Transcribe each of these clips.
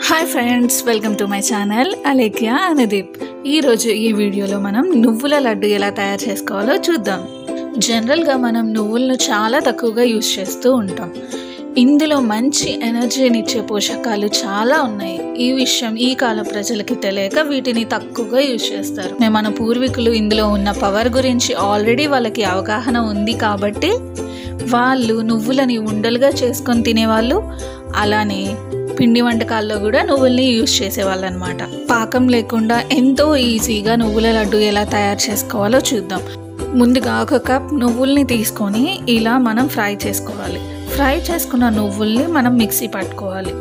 hi friends welcome to my channel Alekhya Anudeep ఈరోజు ఈ వీడియోలో మనం నువ్వుల లడ్డు ఎలా తయారు చేసుకోవాలో చూద్దాం జనరల్గా మనం నువ్వులను చాలా తక్కువగా యూస్ చేస్తూ ఉంటాం ఇందులో మంచి ఎనర్జీనిచ్చే పోషకాలు చాలా ఉన్నాయి ఈ విషయం ఈ కాల ప్రజలకి తెలియక వీటిని తక్కువగా యూజ్ చేస్తారు మేము మన పూర్వీకులు ఇందులో ఉన్న పవర్ గురించి ఆల్రెడీ వాళ్ళకి అవగాహన ఉంది కాబట్టి వాళ్ళు నువ్వులని ఉండలుగా చేసుకొని తినేవాళ్ళు అలానే పిండి వంటకాల్లో కూడా నువ్వుల్ని యూజ్ చేసేవాళ్ళు అనమాట పాకం లేకుండా ఎంతో ఈజీగా నువ్వుల లడ్డు ఎలా తయారు చేసుకోవాలో చూద్దాం ముందుగా ఒక కప్ నువ్వుల్ని తీసుకొని ఇలా మనం ఫ్రై చేసుకోవాలి ఫ్రై చేసుకున్న నువ్వుల్ని మనం మిక్సీ పట్టుకోవాలి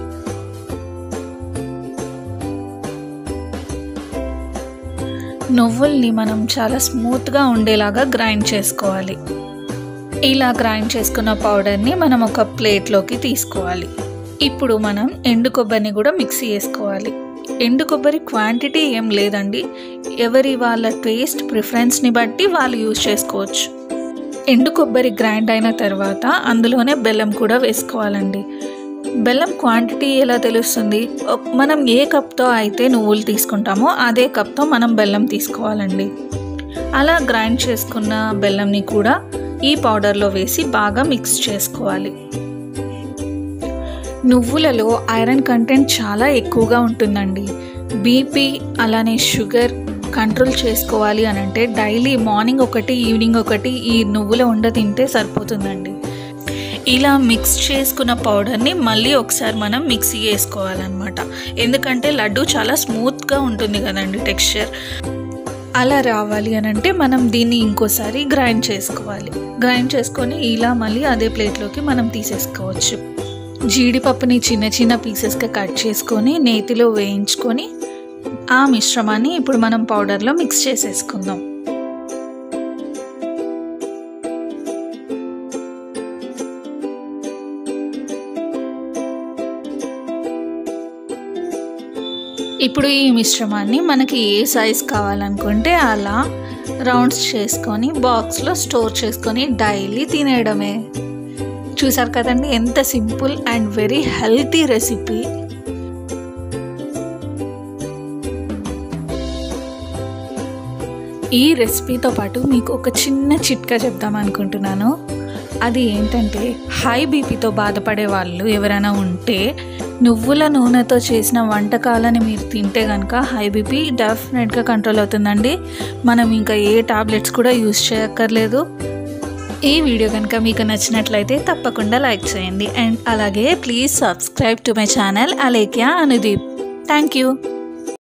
నువ్వుల్ని మనం చాలా స్మూత్గా ఉండేలాగా గ్రైండ్ చేసుకోవాలి ఇలా గ్రైండ్ చేసుకున్న పౌడర్ని మనం ఒక ప్లేట్లోకి తీసుకోవాలి ఇప్పుడు మనం ఎండు కొబ్బరిని కూడా మిక్సీ చేసుకోవాలి ఎండు కొబ్బరి క్వాంటిటీ ఏం లేదండి ఎవరి వాళ్ళ టేస్ట్ ప్రిఫరెన్స్ని బట్టి వాళ్ళు యూజ్ చేసుకోవచ్చు ఎండు కొబ్బరి గ్రైండ్ అయిన తర్వాత అందులోనే బెల్లం కూడా వేసుకోవాలండి బెల్లం క్వాంటిటీ ఎలా తెలుస్తుంది ఒక్- మనం ఏ కప్తో అయితే నువ్వులు తీసుకుంటామో అదే కప్తో మనం బెల్లం తీసుకోవాలండి అలా గ్రైండ్ చేసుకున్న బెల్లంని కూడా ఈ పౌడర్లో వేసి బాగా మిక్స్ చేసుకోవాలి నువ్వులలో ఐరన్ కంటెంట్ చాలా ఎక్కువగా ఉంటుందండి బీపీ అలానే షుగర్ కంట్రోల్ చేసుకోవాలి అని అంటే డైలీ మార్నింగ్ ఒకటి ఈవినింగ్ ఒకటి ఈ నువ్వుల ఉండ తింటే సరిపోతుందండి ఇలా మిక్స్ చేసుకున్న పౌడర్ని మళ్ళీ ఒకసారి మనం మిక్సీ వేసుకోవాలన్నమాట ఎందుకంటే లడ్డు చాలా స్మూత్గా ఉంటుంది కదండి టెక్స్చర్ అలా రావాలి అని అంటే మనం దీన్ని ఇంకోసారి గ్రైండ్ చేసుకోవాలి గ్రైండ్ చేసుకొని ఇలా మళ్ళీ అదే ప్లేట్లోకి మనం తీసేసుకోవచ్చు జీడిపప్పుని చిన్న చిన్న పీసెస్గా కట్ చేసుకొని నేతిలో వేయించుకొని ఆ మిశ్రమాన్ని ఇప్పుడు మనం పౌడర్లో మిక్స్ చేసేసుకుందాం ఇప్పుడు ఈ మిశ్రమాన్ని మనకి ఏ సైజ్ కావాలనుకుంటే అలా రౌండ్స్ చేసుకొని బాక్స్లో స్టోర్ చేసుకొని డైలీ తినేయడమే చూసారు కదండి ఎంత simple and very healthy recipe ఈ రెసిపీతో పాటు మీకు ఒక చిన్న చిట్కా చెప్దాం అనుకుంటున్నాను అది ఏంటంటే హై బీపీతో బాధపడే వాళ్ళు ఎవరైనా ఉంటే నువ్వుల నూనెతో చేసిన వంటకాలని మీరు తింటే కనుక హై బీపీ డెఫినెట్గా కంట్రోల్ అవుతుందండి మనం ఇంకా ఏ టాబ్లెట్స్ కూడా యూస్ చేయక్కర్లేదు ఈ వీడియో కనుక మీకు నచ్చినట్లయితే తప్పకుండా లైక్ చేయండి అండ్ అలాగే please subscribe to my channel Alekhya Anudeep thank you